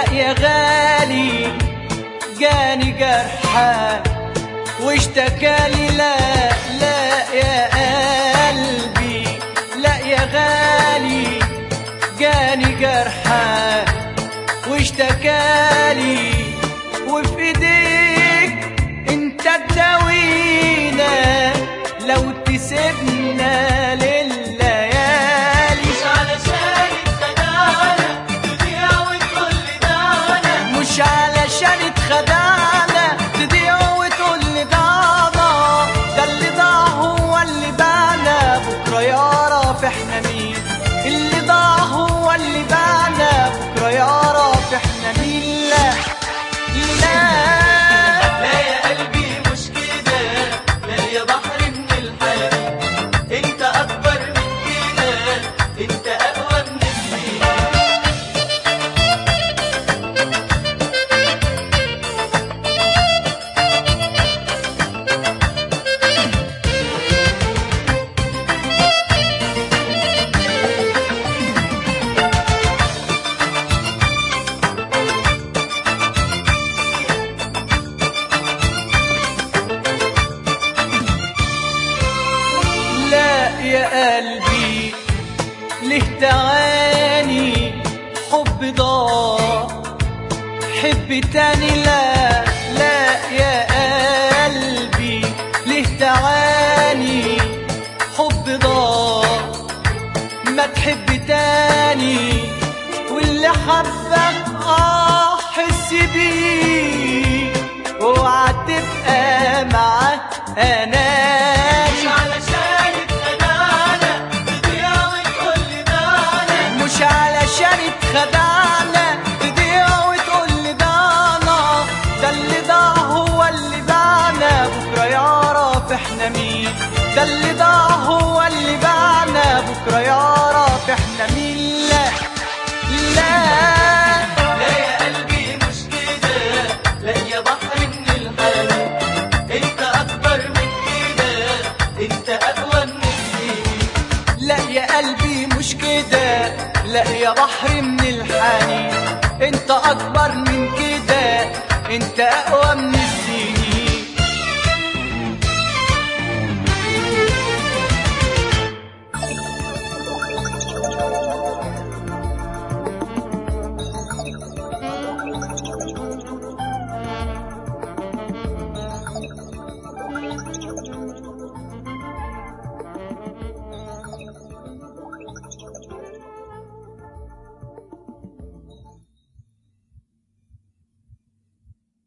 يا غالي جاني جرحى واشتكى لي لا لا يا قلبي لا يا غالي جاني جرحى واشتكى لي وفي ايديك انت تداوينا لو تسيبنا لليالي مش علشان اتخدعنا تضيع وتقول لي دعنا مش علشان اتخدعنا تضيع وتقول لي ضاعنا ده اللي ضاع هو اللي باعنا بكره يعرف احنا مين اللي ضاع هو اللي باعنا بكره يعرف احنا مين لا لا لا يا قلبي مش كده لا يا بحر من الحياة انت اكبر من كده انت اقوى من السنين لا يا قلبي ليه تعاني حب ضاع حب تاني لا لا يا قلبي ليه تعاني حب ضاع ما تحب تاني واللي حبك اه حس بيه اوعى تبقى معاه مش اناني علشان اتخدعنا تضيع وتقول لي دعنا مش علشان اتخدعنا تضيع وتقول لي ضاعنا ده اللي ضاع هو اللي باعنا بكره يعرف احنا مين ده اللي ضاع هو اللي باعنا بكره يعرف احنا مين لا لا لا يا قلبي مش كده لا يا بحر من الحياة انت اكبر من كده انت اقوى من السنين لا يا قلبي مش كده لا يا بحر من الحنين انت اكبر من